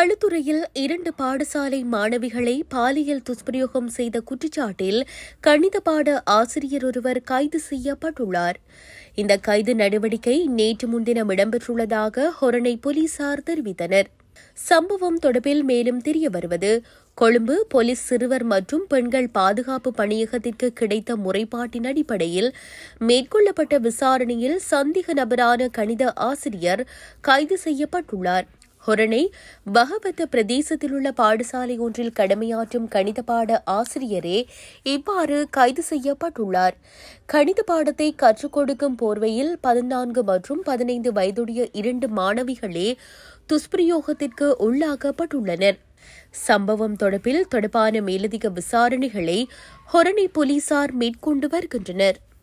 களுத்துறையில் இரண்டு பாடசாலை மாணவிகளை பாலியல் துஷ்பிரயோகம் செய்த குற்றச்சாட்டில் கணித பாட ஆசிரியர் ஒருவர் கைது செய்யப்பட்டுள்ளார் இந்த கைது நடவடிக்கை நேற்று முன்தினம் இடம்பெற்றுள்ளதாக ஹொரணை போலீசார் தெரிவித்தனர் சம்பவம் தொடர்பில் மேலும் தெரிய வருவது கொழும்பு போலீஸ் சிறுவர் மற்றும் பெண்கள் பாதுகாப்பு பணியகத்திற்கு கிடைத்த முறைப்பாட்டின் அடிப்படையில் மேற்கொள்ளப்பட்ட விசாரணையில் சந்தேக நபரான கணித ஆசிரியர் கைது செய்யப்பட்டுள்ளார் ஹொரணை பகவத்த பிரதேசத்தில் உள்ள பாடசாலை ஒன்றில் கடமையாற்றும் கணித பாட ஆசிரியரே இவ்வாறு கைது செய்யப்பட்டுள்ளார் கணித பாடத்தை கற்றுக் கொடுக்கும் போர்வையில் பதினான்கு மற்றும் பதினைந்து வயதுடைய இரண்டு மாணவிகளே துஷ்பிரயோகத்திற்கு உள்ளாக்கப்பட்டுள்ளனர் சம்பவம் தொடர்பில் தொடர்பான மேலதிக விசாரணைகளை ஹொரணை போலீசார் மேற்கொண்டு வருகின்றனர்